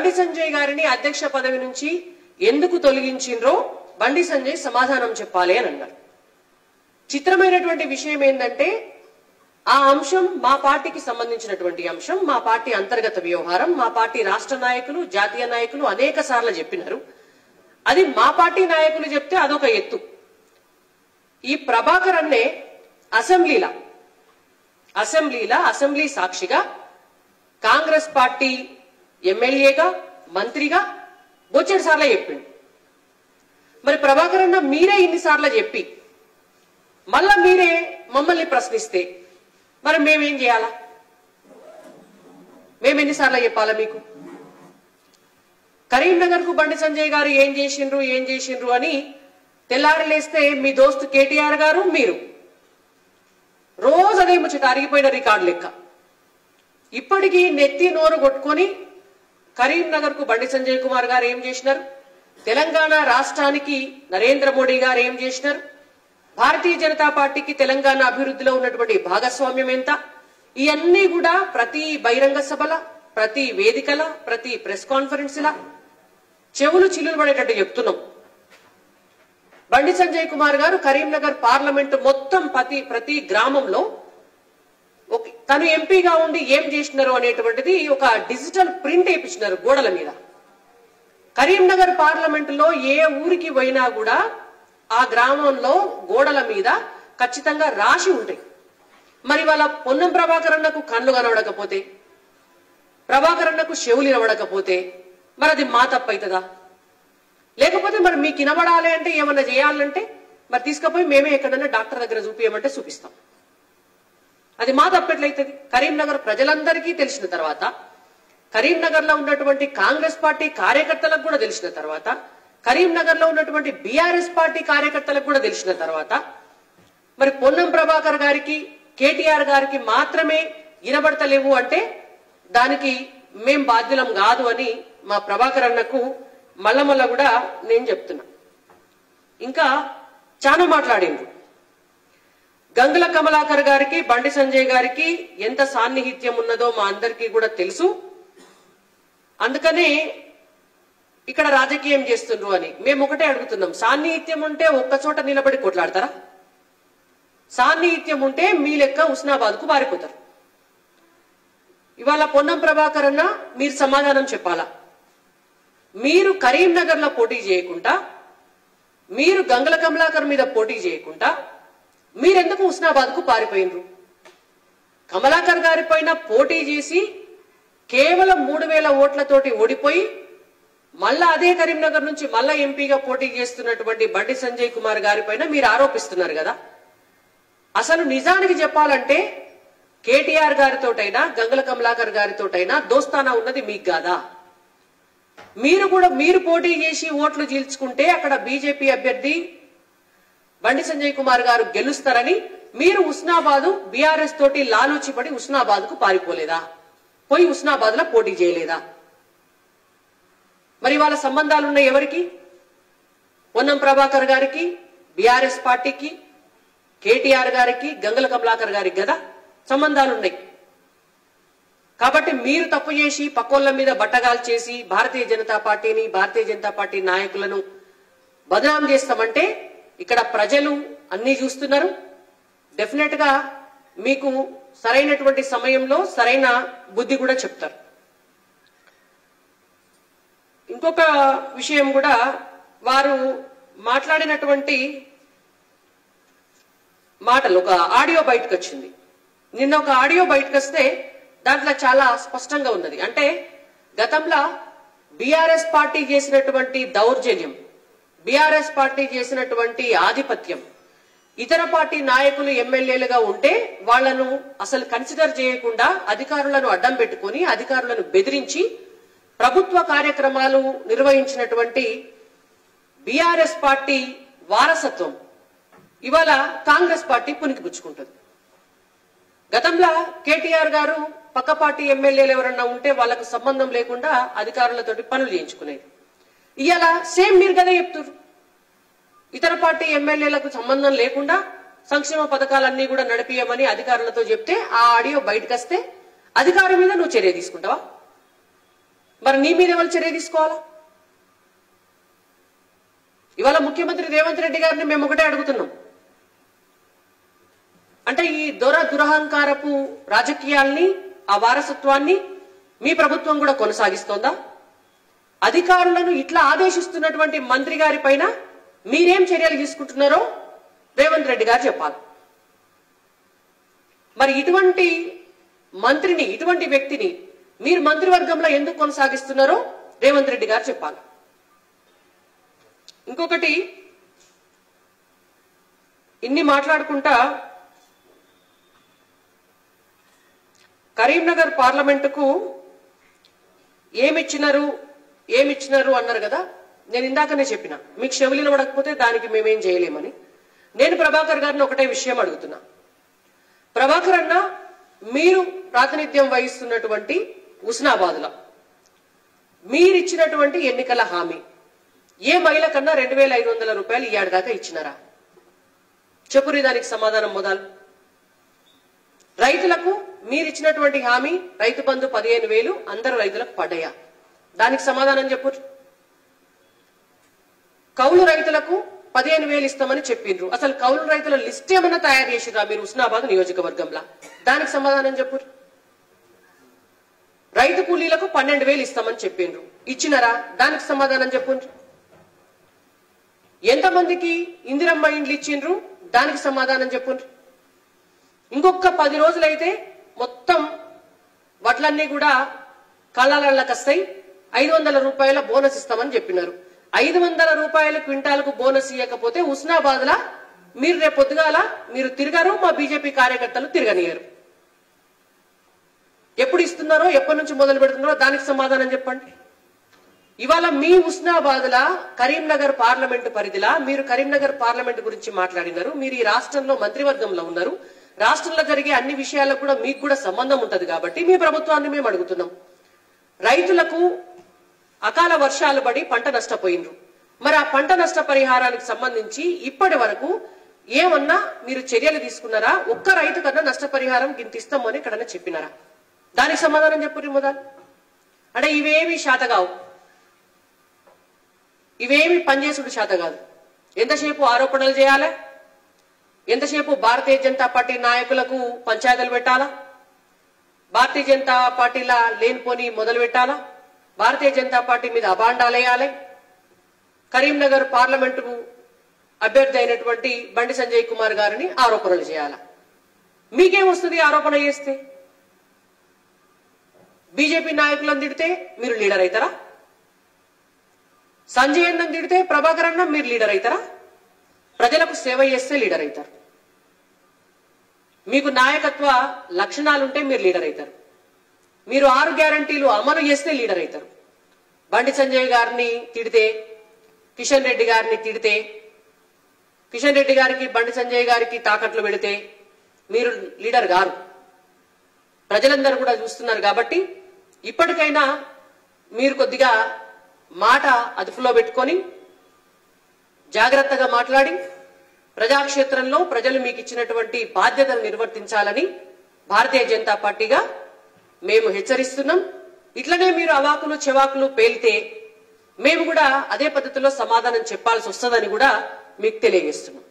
బండి సంజయ్ గారిని అధ్యక్ష పదవి నుంచి ఎందుకు తొలగించిండ్రో బండి సంజయ్ సమాధానం చెప్పాలి అని అన్నారు చిత్రమైనటువంటి విషయం ఏంటంటే ఆ అంశం మా పార్టీకి సంబంధించినటువంటి అంశం మా పార్టీ అంతర్గత వ్యవహారం మా పార్టీ రాష్ట్ర నాయకులు జాతీయ నాయకులు అనేక సార్లు చెప్పినారు అది మా పార్టీ నాయకులు చెప్తే అదొక ఎత్తు ఈ ప్రభాకర్ అన్నే అసెంబ్లీలా అసెంబ్లీలా అసెంబ్లీ సాక్షిగా కాంగ్రెస్ పార్టీ ఎమ్మెల్యేగా మంత్రిగా బొచ్చెడు సార్లు చెప్పిండు మరి ప్రభాకర్ అన్న మీరే ఇన్నిసార్లు చెప్పి మళ్ళా మీరే మమ్మల్ని ప్రశ్నిస్తే మరి మేమేం చేయాలా మేము ఎన్నిసార్లు చెప్పాలా మీకు కరీంనగర్ కు బండి సంజయ్ గారు ఏం చేసిండ్రు ఏం చేసిండ్రు అని తెల్లారి లేస్తే మీ దోస్తు కేటీఆర్ గారు మీరు రోజు అదే ముచ్చట అరిగిపోయిన రికార్డు లెక్క ఇప్పటికీ నెత్తి నోరు కొట్టుకొని కరీంనగర్ కు బండి సంజయ్ కుమార్ గారు ఏం చేసినారు తెలంగాణ రాష్ట్రానికి నరేంద్ర మోడీ గారు ఏం చేసినారు భారతీయ జనతా పార్టీకి తెలంగాణ అభివృద్ధిలో ఉన్నటువంటి భాగస్వామ్యం ఎంత ఇవన్నీ కూడా ప్రతి బహిరంగ సభల ప్రతి వేదికల ప్రతి ప్రెస్ కాన్ఫరెన్స్ల చెవులు చిల్లులు పడేటట్టు చెప్తున్నాం బండి సంజయ్ కుమార్ గారు కరీంనగర్ పార్లమెంటు మొత్తం ప్రతి ప్రతి గ్రామంలో ఒక- తను ఎంపీగా ఉండి ఏం చేసినారు అనేటువంటిది ఒక డిజిటల్ ప్రింట్ వేయించినారు గోడల మీద కరీంనగర్ పార్లమెంటులో ఏ ఊరికి పోయినా కూడా ఆ గ్రామంలో గోడల మీద ఖచ్చితంగా రాసి ఉంటాయి మరి వాళ్ళ పొన్నం ప్రభాకర్ అన్నకు కళ్ళు కనబడకపోతే ప్రభాకర్ అన్నకు చెవులు వినబడకపోతే మరి అది మా తప్పు అవుతుందా లేకపోతే మరి మీకు వినబడాలి అంటే ఏమన్నా చేయాలంటే మరి తీసుకుపోయి మేమే ఎక్కడన్నా డాక్టర్ దగ్గర చూపించమంటే చూపిస్తాం అది మా తప్పెట్లయితుంది కరీంనగర్ ప్రజలందరికీ తెలిసిన తర్వాత కరీంనగర్ లో ఉన్నటువంటి కాంగ్రెస్ పార్టీ కార్యకర్తలకు కూడా తెలిసిన తర్వాత కరీంనగర్ లో ఉన్నటువంటి బీఆర్ఎస్ పార్టీ కార్యకర్తలకు కూడా తెలిసిన తర్వాత మరి పొన్నం ప్రభాకర్ గారికి కేటీఆర్ గారికి మాత్రమే వినబడతలేవు అంటే దానికి మేం బాధ్యులం కాదు అని మా ప్రభాకర్ అన్నకు మళ్ళా మళ్ళా కూడా నేను చెప్తున్నా ఇంకా చాలా మాట్లాడిండ్రు గంగుల కమలాకర్ గారికి బండి సంజయ్ గారికి ఎంత సాన్నిహిత్యం ఉన్నదో మా అందరికీ కూడా తెలుసు అందుకనే ఇక్కడ రాజకీయం చేస్తుండ్రు అని మేము ఒకటే అడుగుతున్నాం సాన్నిహిత్యం ఉంటే ఒక్క చోట నిలబడి కొట్లాడతారా సాన్నిహిత్యం ఉంటే మీ లెక్క ఉస్నాబాద్ కు పారిపోతారు ఇవాళ పొన్నం ప్రభాకర్ అన్న మీరు సమాధానం చెప్పాలా మీరు కరీంనగర్ లో పోటీ చేయకుండా మీరు గంగల కమలాకర్ మీద పోటీ చేయకుండా మీరెందుకు ఉస్నాబాద్ కు పారిపోయినరు కమలాకర్ గారి పైన పోటీ చేసి కేవలం మూడు వేల ఓట్లతోటి ఓడిపోయి మళ్ళా అదే కరీంనగర్ నుంచి మళ్ళా ఎంపీగా పోటీ చేస్తున్నటువంటి బండి సంజయ్ కుమార్ గారి పైన మీరు ఆరోపిస్తున్నారు కదా అసలు నిజానికి చెప్పాలంటే కేటీఆర్ గారితోటైనా గంగల కమలాకర్ గారితోటైనా దోస్తానా ఉన్నది మీకు కాదా మీరు కూడా మీరు పోటీ చేసి ఓట్లు చీల్చుకుంటే అక్కడ బీజేపీ అభ్యర్థి బండి సంజయ్ కుమార్ గారు గెలుస్తారని మీరు ఉస్నాబాదు బీఆర్ఎస్ తోటి లాలూచిపడి ఉస్నాబాద్ కు పారిపోలేదా పోయి ఉస్నాబాద్ లో పోటీ చేయలేదా మరి వాళ్ళ సంబంధాలున్న ఎవరికి పొన్నం ప్రభాకర్ గారికి బీఆర్ఎస్ పార్టీకి కేటీఆర్ గారికి గంగల కమలాకర్ గారికి కదా సంబంధాలున్నాయి కాబట్టి మీరు తప్పు చేసి పక్కోళ్ళ మీద బట్టగాలు చేసి భారతీయ జనతా పార్టీని భారతీయ జనతా పార్టీ నాయకులను బదనాం చేస్తామంటే ఇక్కడ ప్రజలు అన్ని చూస్తున్నారు డెఫినెట్ గా మీకు సరైనటువంటి సమయంలో సరైన బుద్ధి కూడా చెప్తారు ఇంకొక విషయం కూడా వారు మాట్లాడినటువంటి మాటలు ఒక ఆడియో బయటకు వచ్చింది నిన్న ఒక ఆడియో బయటకు వస్తే దాంట్లో చాలా స్పష్టంగా ఉన్నది అంటే గతంలో బీఆర్ఎస్ పార్టీ చేసినటువంటి దౌర్జన్యం బీఆర్ఎస్ పార్టీ చేసినటువంటి ఆధిపత్యం ఇతర పార్టీ నాయకులు ఎమ్మెల్యేలుగా ఉంటే వాళ్లను అసలు కన్సిడర్ చేయకుండా అధికారులను అడ్డం పెట్టుకుని అధికారులను బెదిరించి ప్రభుత్వ కార్యక్రమాలు నిర్వహించినటువంటి బీఆర్ఎస్ పార్టీ వారసత్వం ఇవాళ కాంగ్రెస్ పార్టీ పునికిపుచ్చుకుంటుంది గతంలో కేటీఆర్ గారు పక్క పార్టీ ఎమ్మెల్యేలు ఎవరన్నా ఉంటే వాళ్ళకు సంబంధం లేకుండా అధికారులతోటి పనులు చేయించుకునేది ఇవాళ సేమ్ మీరు కదా చెప్తున్నారు ఇతర పార్టీ ఎమ్మెల్యేలకు సంబంధం లేకుండా సంక్షేమ పథకాలన్నీ కూడా నడిపియమని అధికారులతో చెప్తే ఆ ఆడియో బయటకు వస్తే అధికారి మీద నువ్వు చర్య తీసుకుంటావా మరి నీ మీద ఎవరు చర్య తీసుకోవాలా ఇవాళ ముఖ్యమంత్రి రేవంత్ రెడ్డి గారిని మేము ఒకటే అడుగుతున్నాం అంటే ఈ దొర దురహంకారపు రాజకీయాల్ని ఆ వారసత్వాన్ని మీ ప్రభుత్వం కూడా కొనసాగిస్తోందా అధికారులను ఇట్లా ఆదేశిస్తున్నటువంటి మంత్రి గారి పైన మీరేం చర్యలు తీసుకుంటున్నారో రేవంత్ రెడ్డి గారు చెప్పాలి మరి ఇటువంటి మంత్రిని ఇటువంటి వ్యక్తిని మీరు మంత్రివర్గంలో ఎందుకు కొనసాగిస్తున్నారో రేవంత్ రెడ్డి గారు చెప్పాలి ఇంకొకటి ఇన్ని మాట్లాడుకుంటా కరీంనగర్ పార్లమెంటుకు ఏమిచ్చినారు ఏమిచ్చినారు అన్నారు కదా నేను ఇందాకనే చెప్పిన మీకు చెవులు పడకపోతే దానికి మేమేం చేయలేమని నేను ప్రభాకర్ గారిని ఒకటే విషయం అడుగుతున్నా ప్రభాకర్ అన్న మీరు ప్రాతినిధ్యం వహిస్తున్నటువంటి ఉస్నాబాద్లో మీరిచ్చినటువంటి ఎన్నికల హామీ ఏ మహిళ కన్నా రెండు వేల ఐదు వందల రూపాయలు ఈ దాకా ఇచ్చినారా చెప్పురి దానికి సమాధానం మొదలు రైతులకు మీరిచ్చినటువంటి హామీ రైతు బంధు పదిహేను వేలు అందరు రైతులకు పడ్డాయా దానికి సమాధానం చెప్పు కౌలు రైతులకు పదిహేను వేలు ఇస్తామని చెప్పిండ్రు అసలు కౌలు రైతుల లిస్ట్ ఏమన్నా తయారు చేసిరా మీరు ఉస్నాబాద్ నియోజకవర్గంలో దానికి సమాధానం చెప్పు రైతు కూలీలకు పన్నెండు వేలు ఇస్తామని చెప్పిండ్రు ఇచ్చినారా దానికి సమాధానం చెప్పు ఎంతమందికి ఇందిరమ్మ ఇండ్లు ఇచ్చిండ్రు దానికి సమాధానం చెప్పు ఇంకొక పది రోజులైతే మొత్తం వడ్లన్నీ కూడా కళ్ళలకి వస్తాయి ఐదు వందల రూపాయల బోనస్ ఇస్తామని చెప్పినారు ఐదు వందల రూపాయల క్వింటాలకు బోనస్ ఇవ్వకపోతే ఉస్నాబాద్ లా మీరు రేపు పొద్దుగాల మీరు తిరగరు మా బీజేపీ కార్యకర్తలు తిరగనియరు ఎప్పుడు ఇస్తున్నారో ఎప్పటి నుంచి మొదలు పెడుతున్నారో దానికి సమాధానం చెప్పండి ఇవాళ మీ ఉస్నాబాద్ లా కరీంనగర్ పార్లమెంటు పరిధిలా మీరు కరీంనగర్ పార్లమెంట్ గురించి మాట్లాడినారు మీరు ఈ రాష్ట్రంలో మంత్రివర్గంలో ఉన్నారు రాష్ట్రంలో జరిగే అన్ని విషయాలకు కూడా మీకు కూడా సంబంధం ఉంటది కాబట్టి మీ ప్రభుత్వాన్ని మేము అడుగుతున్నాం రైతులకు అకాల వర్షాలు పడి పంట నష్టపోయినరు మరి ఆ పంట నష్ట పరిహారానికి సంబంధించి ఇప్పటి వరకు ఏమన్నా మీరు చర్యలు తీసుకున్నారా ఒక్క రైతు కన్నా నష్టపరిహారం గింత ఇస్తామని ఎక్కడన్నా చెప్పినారా దానికి సమాధానం చెప్పు మొదలు అంటే ఇవేమి శాతగావు ఇవేమి పనిచేసుడు శాత కాదు ఎంతసేపు ఆరోపణలు చేయాలి ఎంతసేపు భారతీయ జనతా పార్టీ నాయకులకు పంచాయతీలు పెట్టాలా భారతీయ జనతా పార్టీలా లేనిపోని మొదలు పెట్టాలా భారతీయ జనతా పార్టీ మీద అబాండాలు వేయాలి కరీంనగర్ పార్లమెంటు అభ్యర్థి అయినటువంటి బండి సంజయ్ కుమార్ గారిని ఆరోపణలు చేయాలా మీకేం వస్తుంది ఆరోపణ చేస్తే బీజేపీ నాయకులను తిడితే మీరు లీడర్ అవుతారా సంజయ్ అన్నం తిడితే ప్రభాకర్ అన్నం మీరు లీడర్ అవుతారా ప్రజలకు సేవ చేస్తే లీడర్ అవుతారు మీకు నాయకత్వ లక్షణాలుంటే మీరు లీడర్ అవుతారు మీరు ఆరు గ్యారంటీలు అమలు చేస్తే లీడర్ అవుతారు బండి సంజయ్ గారిని తిడితే కిషన్ రెడ్డి గారిని తిడితే కిషన్ రెడ్డి గారికి బండి సంజయ్ గారికి తాకట్లు పెడితే మీరు లీడర్ గారు ప్రజలందరూ కూడా చూస్తున్నారు కాబట్టి ఇప్పటికైనా మీరు కొద్దిగా మాట అదుపులో పెట్టుకొని జాగ్రత్తగా మాట్లాడి ప్రజాక్షేత్రంలో ప్రజలు మీకు ఇచ్చినటువంటి బాధ్యతను నిర్వర్తించాలని భారతీయ జనతా పార్టీగా మేము హెచ్చరిస్తున్నాం ఇట్లనే మీరు అవాకులు చెవాకులు పేలితే మేము కూడా అదే పద్ధతిలో సమాధానం చెప్పాల్సి వస్తుందని కూడా మీకు తెలియజేస్తున్నాం